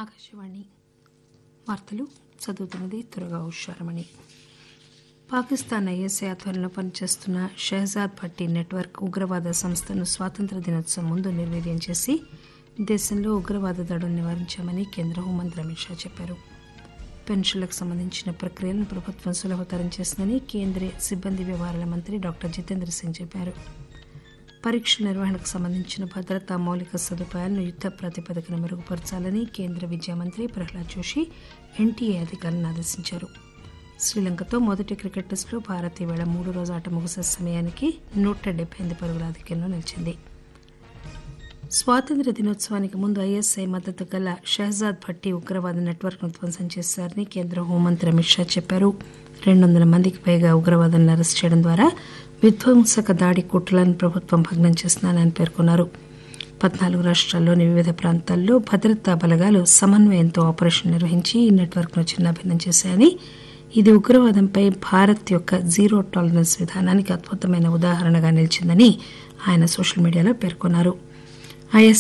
ఆకాశవాణి వార్తలు చదువుతున్నది త్వరగా ఉషారమణి పాకిస్తాన్ ఐఎస్ఐ ఆధ్వర్యంలో పనిచేస్తున్న షెహజాద్ భట్టి నెట్వర్క్ ఉగ్రవాద సంస్థను స్వాతంత్ర దినోత్సవం ముందు నిర్వీర్యం చేసి దేశంలో ఉగ్రవాద దాడులు నివారించామని కేంద్ర హోంమంత్రి అమిత్ షా చెప్పారు పెన్షన్లకు సంబంధించిన ప్రక్రియలను ప్రభుత్వం సులభతరం చేసిందని కేంద్ర సిబ్బంది వ్యవహారాల మంత్రి డాక్టర్ జితేంద్ర సింగ్ చెప్పారు పరీక్షల నిర్వహణకు సంబంధించిన భద్రతా మౌలిక సదుపాయాలను యుద్ద ప్రాతిపదికన మెరుగుపరచాలని కేంద్ర విద్యా మంత్రి ప్రహ్లాద్ జోషి ఎన్టీఏ అధికారులను ఆదేశించారు శ్రీలంకతో మొదటి క్రికెట్ టెస్టులో భారత్ ఈవేళ మూడు రోజు ఆట ముగిసే సమయానికి నూట డెబ్బై ఎనిమిది పరుగుల ఆధిక్యంలో నిలిచింది స్వాతంత్ర దినోత్సవానికి ముందు ఐఎస్ఐ మద్దతు గల షెహజాద్ భట్టి ఉగ్రవాద నెట్వర్క్ను ధ్వంసం చేశారని కేంద్ర హోంమంత్రి అమిత్ షా చెప్పారు రెండు వందల మందికి పైగా ఉగ్రవాదులను అరెస్ట్ చేయడం ద్వారా విధ్వంసక దాడి కుట్రలను ప్రభుత్వం భగ్నం చేస్తున్నానని పేర్కొన్నారు పద్నాలుగు రాష్ట్రాల్లోని వివిధ ప్రాంతాల్లో భద్రతా బలగాలు సమన్వయంతో ఆపరేషన్ నిర్వహించి ఈ నెట్వర్క్ను చిన్నాభిన్నం చేశాయని ఇది ఉగ్రవాదంపై భారత్ యొక్క జీరో టాలరెన్స్ విధానానికి అద్భుతమైన ఉదాహరణగా నిలిచిందని ఆయన సోషల్ మీడియాలో పేర్కొన్నారు ఐఎస్